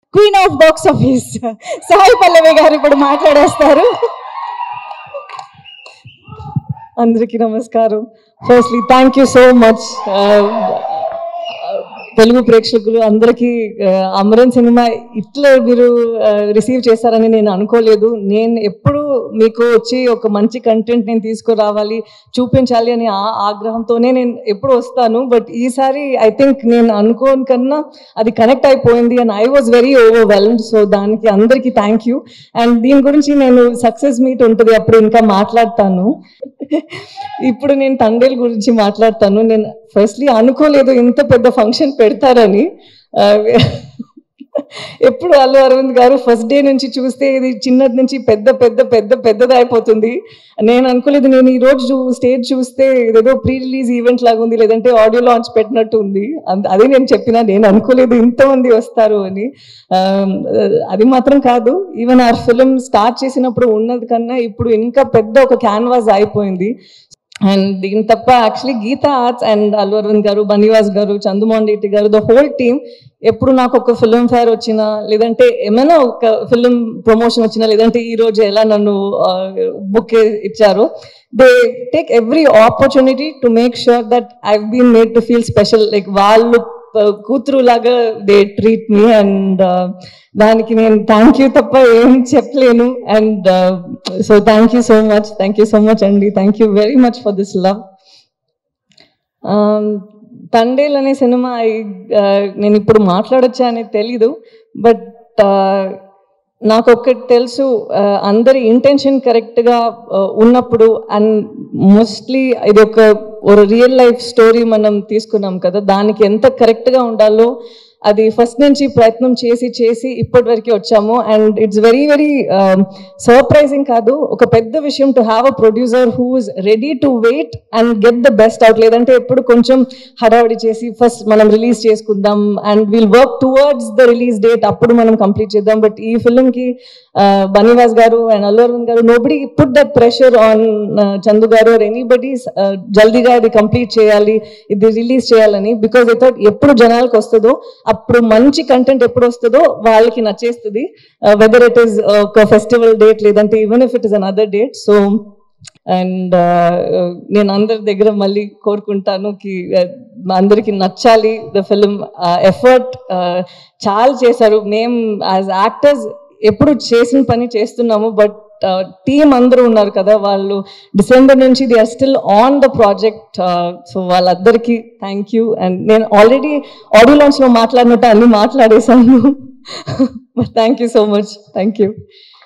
queen of box office Sai Pallavi గారు ఇప్పుడు మాట్లాడేస్తారు అందరికీ నమస్కారం firstly thank you so much Telugu ప్రేక్షకులు అందరికీ ఆ, అమరన్ సినిమా ఇట్లా మీరు రిసీవ్ చేస్తారని నేను అనుకోలేదు నేను ఎప్పుడు మీకు వచ్చి ఒక మంచి కంటెంట్ నేను తీసుకురావాలి చూపించాలి అని ఆ ఆగ్రహంతోనే నేను ఎప్పుడు వస్తాను బట్ ఈసారి ఐ థింక్ నేను అనుకోని కన్నా అది కనెక్ట్ అయిపోయింది and I was very overwhelmed so దానికి అందరికీ థ్యాంక్ యూ అండ్ దీని గురించి నేను సక్సెస్ మీట్ ఉంటుంది అప్పుడు ఇంకా మాట్లాడతాను ఇప్పుడు నేను తండేల్ గురించి మాట్లాడతాను నేను ఫస్ట్లీ అనుకోలేదు ఇంత పెద్ద ఫంక్షన్ పెడతారని ఆ, ఎప్పుడు అల్లు అరవింద్ గారు ఫస్ట్ డే నుంచి చూస్తే ఇది చిన్నది నుంచి పెద్ద పెద్ద పెద్ద పెద్దది అయిపోతుంది నేను అనుకోలేదు నేను ఈ రోజు స్టేజ్ చూస్తే ఇదేదో ప్రీ రిలీజ్ ఈవెంట్ లాగా ఉంది లేదంటే ఆడియో లాంచ్ పెట్టినట్టు ఉంది అంద- అదే నేను చెప్పిన నేను అనుకోలేదు ఇంతమంది వస్తారు అని ఆ, అది మాత్రం కాదు ఈవెన్ ఆ ఫిలిం స్టార్ట్ చేసినప్పుడు ఉన్నది కన్నా ఇప్పుడు ఇంకా పెద్ద ఒక క్యాన్వాస్ అయిపోయింది అండ్ దీని తప్ప actually Geetha Arts and Allu Aravind గారు బనివాస్ గారు చందుమోహన్ రెడ్డి గారు ద హోల్ టీమ్ ఎప్పుడు నాకు ఒక ఫిల్మ్ ఫేర్ వచ్చినా లేదంటే ఏమైనా ఒక ఫిల్మ్ ప్రమోషన్ వచ్చినా లేదంటే ఈ రోజు ఎలా నన్ను బుక్ ఇచ్చారో they take every opportunity to make sure that I been made to feel special like వాళ్ళు కూతురు లాగా దే ట్రీట్ మీ అండ్ దానికి నేను థ్యాంక్ యూ తప్ప ఏం చెప్పలేను and so thank you so much thank you so much అండి thank you very much for this love Thandel అనే సినిమా I- uh, నేను ఇప్పుడు మాట్లాడొచ్చా అనేది తెలీదు బట్ నాకు ఒక్కటి తెలుసు uh, అందరి ఇంటెన్షన్ కరెక్ట్గా ఉన్నప్పుడు అండ్ మోస్ట్లీ ఇది ఒక ఒక రియల్ లైఫ్ స్టోరీ మనం తీసుకున్నాం కదా దానికి ఎంత కరెక్ట్గా ఉండాలో అది ఫస్ట్ నుంచి ప్రయత్నం చేసి చేసి ఇప్పటి వరకు వచ్చాము and it's very very surprising కాదు ఒక పెద్ద విషయం to have a producer who is ready to wait and get the best out లేదంటే ఎప్పుడు కొంచెం హడావిడి చేసి ఫస్ట్ మనం రిలీజ్ చేసుకుందాం and will work towards the release date అప్పుడు మనం కంప్లీట్ చేద్దాం బట్ ఈ ఫిల్మ్ కి బనీవాస్ గారు అండ్ అల్లు అరవింద్ గారు nobody put that pressure on Chandu గారు ఆర్ ఎనీబడి జల్దీగా ఇది కంప్లీట్ చేయాలి ఇది రిలీజ్ చేయాలని బికాజ్ ఐ థాట్ ఎప్పుడు జనాలకు వస్తుందో అప్పుడు మంచి కంటెంట్ ఎప్పుడు వస్తుందో వాళ్ళకి నచ్చేస్తుంది వెదర్ ఇట్ ఈస్ ఒక ఫెస్టివల్ డేట్ లేదంటే even if it is another date so and నేను అందరి దగ్గర మళ్ళీ కోరుకుంటాను కి uh, అందరికి నచ్చాలి ద ఫిలిం ఎఫర్ట్ చాలా చేశారు మేము యాజ్ యాక్టర్స్ ఎప్పుడు చేసిన పని చేస్తున్నాము బట్ టీం అందరూ ఉన్నారు కదా వాళ్ళు డిసెంబర్ నుంచి they are still on the project so వాళ్ళందరికీ థ్యాంక్ యూ అండ్ నేను ఆల్రెడీ ఆడియో లాంచ్లో మాట్లాడినట్టు అన్ని మాట్లాడేశాను thank you so much thank you